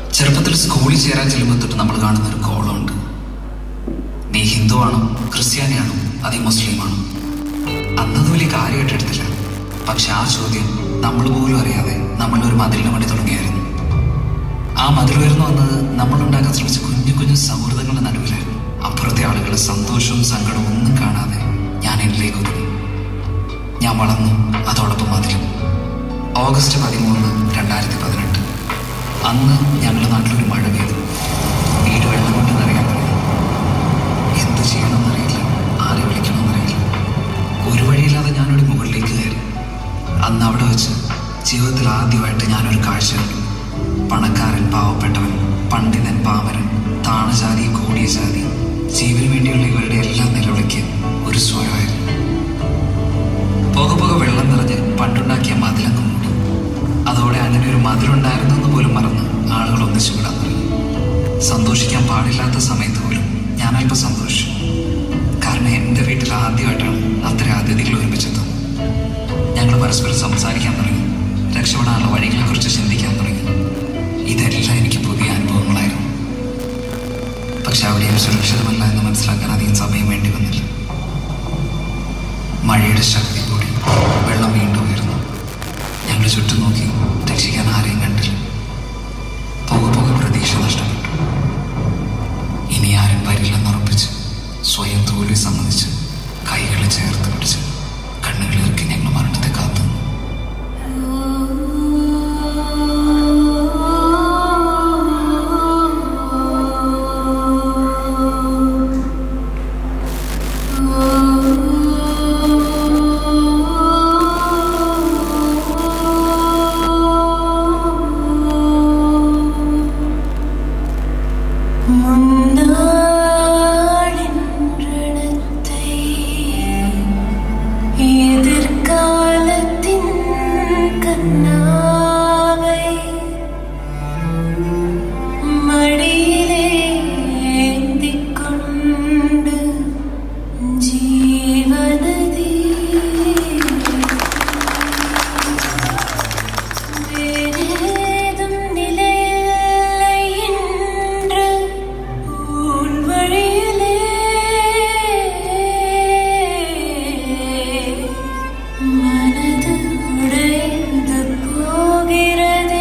ചെറുപ്പത്തിൽ സ്കൂളിൽ ചേരാൻ ചെല്ലുമ്പോൾ തൊട്ട് നമ്മൾ കാണുന്ന ഒരു കോളമുണ്ട് നീ ഹിന്ദുവാണോ ക്രിസ്ത്യാനിയാണോ അതീ മുസ്ലിമാണോ അന്നത് വലിയ കാര്യമായിട്ട് എടുത്തില്ല പക്ഷെ ആ ചോദ്യം നമ്മൾ പോലും അറിയാതെ നമ്മളുടെ ഒരു മതിലിന് വേണ്ടി തുടങ്ങിയായിരുന്നു ആ മതിൽ ഉയർന്നു വന്നത് നമ്മൾ ഉണ്ടാക്കാൻ ശ്രമിച്ച കുഞ്ഞു കുഞ്ഞു സൗഹൃദങ്ങളുടെ നടുവിലായിരുന്നു അപ്പുറത്തെ ആളുകളുടെ സന്തോഷവും സങ്കടവും ഒന്നും കാണാതെ ഞാൻ എന്നിലേക്ക് ഒതുങ്ങി ഞാൻ വളർന്നു അതോടൊപ്പം മതിലും ഓഗസ്റ്റ് പതിമൂന്ന് രണ്ടായിരത്തി പതിനെട്ട് അന്ന് ഞങ്ങളുടെ നാട്ടിലൊരു മഴ പെയ്തു വീട് വെള്ളം കൊണ്ട് നിറയാൻ തുടങ്ങി എന്ത് ചെയ്യണമെന്നറിയില്ല ആരെ വിളിക്കണമെന്നറിയില്ല ഒരു വഴിയില്ലാതെ ഞാനൊരു മുകളിലേക്ക് കയറി അന്ന് അവിടെ വെച്ച് ജീവിതത്തിൽ ആദ്യമായിട്ട് ഞാനൊരു കാഴ്ച കണ്ടു പണക്കാരൻ പാവപ്പെട്ടവൻ പണ്ഡിതൻ പാമരൻ താണജാതി കൂടിയ ജാതി ജീവന് വേണ്ടിയുള്ള ഇവരുടെ എല്ലാം നിലവിളിക്ക് ഒരു സ്വയമായിരുന്നു പോക പോക വെള്ളം നിറഞ്ഞ് പണ്ടുണ്ടാക്കിയ മതിലങ്ങ് മൂടി അതോടെ അങ്ങനെ ഒരു മതിലുണ്ടായിരുന്നു എന്ന് പോലും മറന്ന് ആളുകൾ ഒന്നിച്ചു വിടാൻ തുടങ്ങി സന്തോഷിക്കാൻ പാടില്ലാത്ത സമയത്ത് പോലും ഞാൻ അല്പം സന്തോഷിച്ചു കാരണം എൻ്റെ വീട്ടിൽ ആദ്യമായിട്ടാണ് അത്ര അതിഥികൾ ഒരുമിച്ചെത്തുന്നത് ഞങ്ങൾ പരസ്പരം സംസാരിക്കാൻ തുടങ്ങി രക്ഷപ്പെടാനുള്ള വഴികളെക്കുറിച്ച് ചിന്തിക്കാൻ തുടങ്ങി ഇതെല്ലാം എനിക്ക് പുതിയ അനുഭവങ്ങളായിരുന്നു പക്ഷെ അവിടെയും സുരക്ഷിതമല്ല എന്ന് മനസ്സിലാക്കാൻ അധികം സമയം വേണ്ടി വന്നില്ല മഴയുടെ ശക്തി കൂടി വെള്ളം വീണ്ടും ഉയർന്നു ഞങ്ങൾ ചുറ്റും നോക്കി രക്ഷിക്കാൻ ആരെയും കണ്ടില്ല പോകെ പോകെ പ്രതീക്ഷ നഷ്ടപ്പെട്ടു ഇനി ആരും വരില്ലെന്നുറപ്പിച്ച് സ്വയം തോൽവി സമ്മതിച്ച് കൈകൾ ചേർത്ത് പിടിച്ച് കണ്ണുകൾ ഇറക്കി ഞങ്ങൾ മരണത്തെ കാത്തു നിന്നു. முன்னாளின்றடத்தை எதிர்காலத்தின் கண்ணாவை மடியிலே ஏந்திக் கொண்டு ஜீவநதி வேறேதும் நிலையில்லை என்று உன் வழியிலே மனது உடைந்து போகிறதே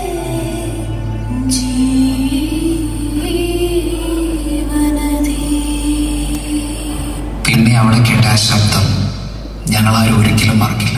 ஜீவநதி പിന്നെ അവിടെ കേട്ട ആ ശബ്ദം ഞങ്ങളാരും ഒരിക്കലും മറക്കില്ല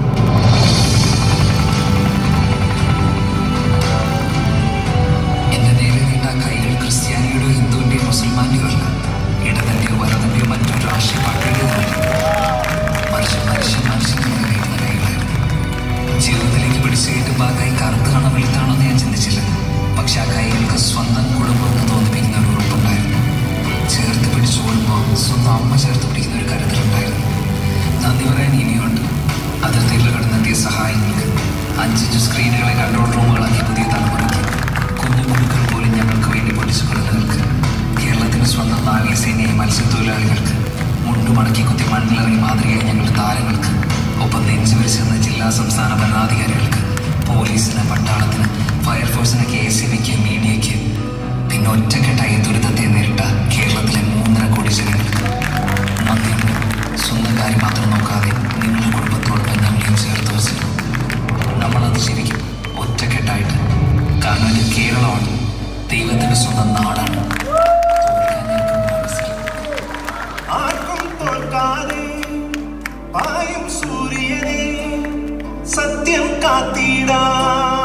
എന്റെ നേരെ നീണ്ട ആ കൈകൾ ക്രിസ്ത്യാനിയുടെയോ ഹിന്ദുവിന്റെയോ മുസൽമാന്റെയോ അല്ല ഇടതന്റെയോ വലതന്റെയോ മറ്റൊരു രാഷ്ട്രീയ പാർട്ടിയുടേതല്ല മറിച്ച് മനുഷ്യൻ മനുഷ്യന് നേരെ നീട്ടുന്ന കൈകളായിരുന്നു ജീവിതത്തിലേക്ക് പിടിച്ചു കയറ്റുമ്പോൾ ആ കൈ കറുത്താണോ വെളുത്താണോ എന്ന് ഞാൻ ചിന്തിച്ചില്ല പക്ഷെ ആ കൈകൾക്ക് സ്വന്തം കുടുംബം എന്ന് തോന്നിപ്പിക്കുന്ന ഒരു ഉറപ്പുണ്ടായിരുന്നു ചേർത്ത് പിടിച്ചോടുമ്പോൾ സ്വന്തം അമ്മ ചേർത്ത് പിടിക്കുന്ന ഒരു കരുതലുണ്ടായിരുന്നു നന്ദി പറയാൻ ഇനിയുണ്ട് അതിർത്തിയിൽ കടന്നെത്തിയ സഹായങ്ങൾക്ക് അഞ്ചഞ്ച് സ്ക്രീനുകളെ കൺട്രോൾ റൂമുകളാക്കി പുതിയ തലമുറയ്ക്ക് കുഞ്ഞു കുടുക്കൾ പോലും ഞങ്ങൾക്ക് വേണ്ടി പഠിച്ചു കൊള്ളുന്നവർക്ക് കേരളത്തിന് സ്വന്തം നാവികസേനയെ മത്സ്യത്തൊഴിലാളികൾക്ക് മുണ്ടു മടക്കി കുത്തി മണ്ണിലിറങ്ങി മാതൃകയായി ഞങ്ങളുടെ താരങ്ങൾക്ക് ഒപ്പം നെഞ്ചു വിരിച്ചെന്ന ജില്ലാ സംസ്ഥാന ഭരണാധികാരികൾക്ക് പോലീസിന് പട്ടാളത്തിന് ഫയർഫോഴ്സിന് കെ എസ് ബിക്ക് മീഡിയയ്ക്ക് പിന്നെ ഒറ്റക്കെട്ടായി ദുരിതത്തെ നേരിട്ട കേരളത്തിലെ മൂന്നര കോടി ജനങ്ങൾക്ക് നന്ദിയുണ്ട് സ്വന്തം കാര്യം മാത്രം നോക്കാതെ നിങ്ങളുടെ കുടുംബത്തോടൊപ്പം ഞങ്ങളെയും ചേർത്ത് വെച്ചിട്ടുണ്ട് നമ്മളത് ശരിക്കും ഒറ്റക്കെട്ടായിട്ട് കാരണം ഇത് കേരളമാണ് ദൈവത്തിന്റെ സ്വന്തം നാടാണ് തോൽക്കാൻ ഞങ്ങൾക്ക് മനസ്സിലായി ആർക്കും തോൽക്കാതെ പായും സൂര്യനെ സത്യം കാത്തിടാം